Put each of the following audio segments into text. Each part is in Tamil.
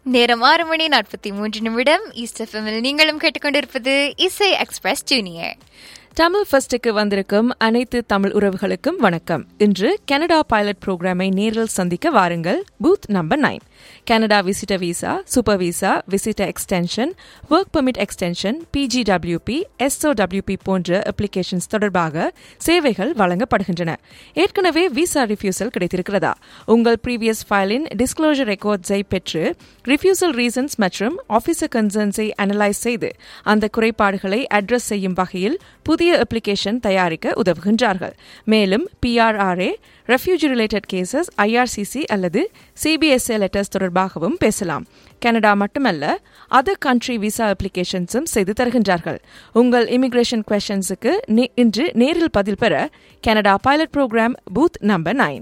நேரம் ஆறு மணி நாற்பத்தி மூன்று நிமிடம் ஈஸ்ட் எஃப்எம்மில் நீங்களும் கேட்டுக்கொண்டிருப்பது இசை எக்ஸ்பிரஸ் ஜூனியர் தமிழ் ஃபர்ஸ்டுக்கு வந்திருக்கும் அனைத்து தமிழ் உறவுகளுக்கும் வணக்கம் இன்று கனடா பைலட் புரோகிராமை நேரில் சந்திக்க வாருங்கள் booth number nine Canada visitor visa super visa visitor extension work permit extension PGWP SOWP போன்ற அப்ளிகேஷன்ஸ் தொடர்பாக சேவைகள் வழங்கப்படுகின்றன ஏற்கனவே விசா ரிஃப்யூசல் கிடைத்திருக்கிறதா உங்கள் ப்ரீவியஸ் ஃபைலின் டிஸ்க்ளோஷர் ரெக்கார்ட்ஸை பெற்று ரிஃப்யூசல் ரீசன்ஸ் மற்றும் ஆஃபீஸர் கன்சர்ன்ஸை அனலைஸ் செய்து அந்த குறைபாடுகளை அட்ரஸ் செய்யும் வகையில் புதிய அப்ளிகேஷன் தயாரிக்க உதவுகின்றார்கள் மேலும் PRRA refugee related cases IRCC அல்லது சிபிஎஸ்ஏ லெட்டர்ஸ் தொடர்பாகவும் பேசலாம் கனடா மட்டுமல்ல அதர் கண்ட்ரி விசா அப்ளிகேஷன்ஸும் செய்து தருகின்றார்கள் உங்கள் இமிகிரேஷன் கொஷன்ஸுக்கு இன்று நேரில் பதில் பெற Canada pilot program booth number nine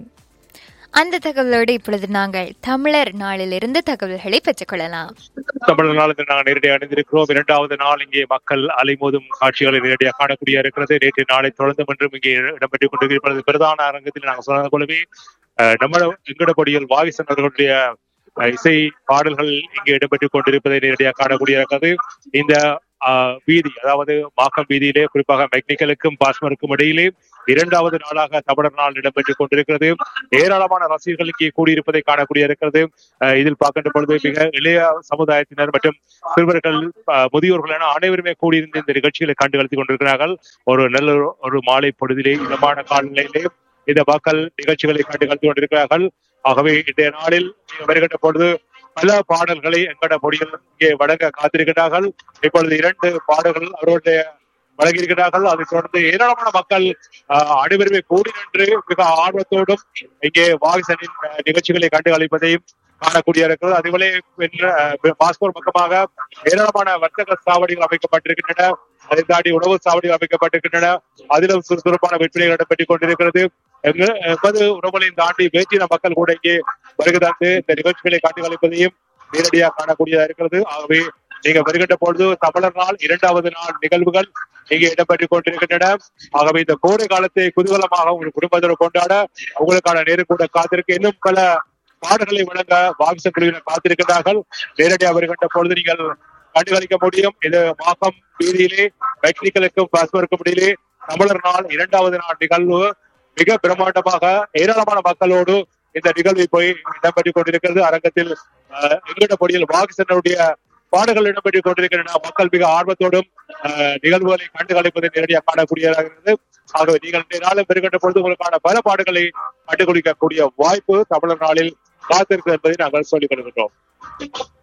அந்த தகவலோடு இப்பொழுது நாங்கள் தமிழர் நாளிலிருந்து தகவல்களை பெற்றுக்கொள்ளலாம் தமிழ் நாளுக்கு நாங்கள் நேரடியாக அணிந்திருக்கிறோம் இரண்டாவது நாள் இங்கே மக்கள் அலைமோதும் காட்சிகளை நேரடியாக காணக்கூடிய இருக்கிறது நேற்று நாளை தொடர்ந்து மற்றும் இங்கே இடம்பெற்றுக் கொண்டிருக்கிறது பிரதான அரங்கத்தில் நாங்கள் சொன்னது போலவே அஹ், நம்ம எங்கடபடியில் வாகிசன் அவர்களுடைய அஹ், இசை பாடல்கள் இங்கே இடம்பெற்றுக் கொண்டிருப்பதை நேரடியாக காணக்கூடிய இருக்கிறது இந்த அஹ், வீதி அதாவது மாக்கம் வீதியிலே குறிப்பாக மெக்னிக்கலுக்கும் பாஸ்மருக்கும் இடையிலே இரண்டாவது நாளாக தமிழர் நாள் இடம்பெற்றுக் கொண்டிருக்கிறது ஏராளமான ரசிகர்கள் இங்கே கூடியிருப்பதை காணக்கூடிய இருக்கிறது அஹ், இதில் பார்க்கின்ற பொழுது மிக இளைய சமுதாயத்தினர் மற்றும் சிறுவர்கள் அஹ், முதியோர்கள் என அனைவருமே கூடியிருந்து இந்த நிகழ்ச்சிகளை கண்டு கழித்துக் கொண்டிருக்கிறார்கள் ஒரு நல்ல ஒரு- ஒரு மாலை பொழுதிலே இதமான காலநிலையிலே இந்த மக்கள் நிகழ்ச்சிகளை கண்டு கழித்துக் கொண்டிருக்கிறார்கள் ஆகவே இன்றைய நாளில் நீங்கள் வருகின்ற பொழுது பல பாடல்களை எங்கட மொழியில் இங்கே வழங்க காத்திருக்கிறார்கள் இப்பொழுது இரண்டு பாடல்கள் அவருடைய வழங்கியிருக்கிறார்கள் அதைத் தொடர்ந்து ஏராளமான மக்கள் அஹ், அனைவருமே கூடி நின்று மிக ஆர்வத்தோடும் இங்கே வாகிசனின் அஹ், நிகழ்ச்சிகளை கண்டு அளிப்பதையும் காணக்கூடிய இருக்கிறது அதேபோல பாஸ்போர்ட் பக்கமாக ஏராளமான வர்த்தக சாவடிகள் அமைக்கப்பட்டிருக்கின்றன அதை தாண்டி உணவு சாவடிகள் அமைக்கப்பட்டிருக்கின்றன அதிலும் சுறுசுறுப்பான விற்பனைகள் இடம்பெற்றுக் கொண்டிருக்கிறது எங்க- எமது உணவுகளையும் தாண்டி வேற்றின மக்கள் கூட இங்கே வருகை தந்து இந்த நிகழ்ச்சிகளை காட்டி அளிப்பதையும் நேரடியாக காணக்கூடியதா இருக்கிறது ஆகவே நீங்க வருகின்ற பொழுது தமிழர் நாள் இரண்டாவது நாள் நிகழ்வுகள் இங்கே இடம்பெற்றுக் கொண்டிருக்கின்றன ஆகவே இந்த கோடை காலத்தை குதூகலமாக உங்கள் குடும்பத்தோடு கொண்டாட உங்களுக்கான நேரம் கூட காத்திருக்க இன்னும் பல பாடல்களை வழங்க வாகிச குழுவினர் காத்திருக்கிறார்கள் நேரடியாக வருகின்ற பொழுது நீங்கள் கண்டுகளிக்க முடியும் இது மாகம் வீதியிலே மெக்னிக்கலுக்கும் பாஸ்பருக்கும் இடையிலே தமிழர் நாள் இரண்டாவது நாள் நிகழ்வு மிக பிரம்மாண்டமாக ஏராளமான மக்களோடு இந்த நிகழ்வை போய் இடம்பெற்றுக் கொண்டிருக்கிறது அரங்கத்தில் அஹ், எங்கட பொடியில் வாகிசனுடைய பாடல்கள் இடம்பெற்றுக் கொண்டிருக்கின்றன மக்கள் மிக ஆர்வத்தோடும் அஹ், நிகழ்வுகளை கண்டு கழிப்பதை நேரடியாக காணக்கூடியதாக இருக்கிறது ஆகவே நீங்கள் இன்றைய நாளும் பெறுகின்ற பொழுது உங்களுக்கான பல பாடுகளை கண்டுபிடிக்கக்கூடிய வாய்ப்பு தமிழர் நாளில் காத்திருக்கிறது என்பதை நாங்கள் சொல்லிக் கொள்கின்றோம்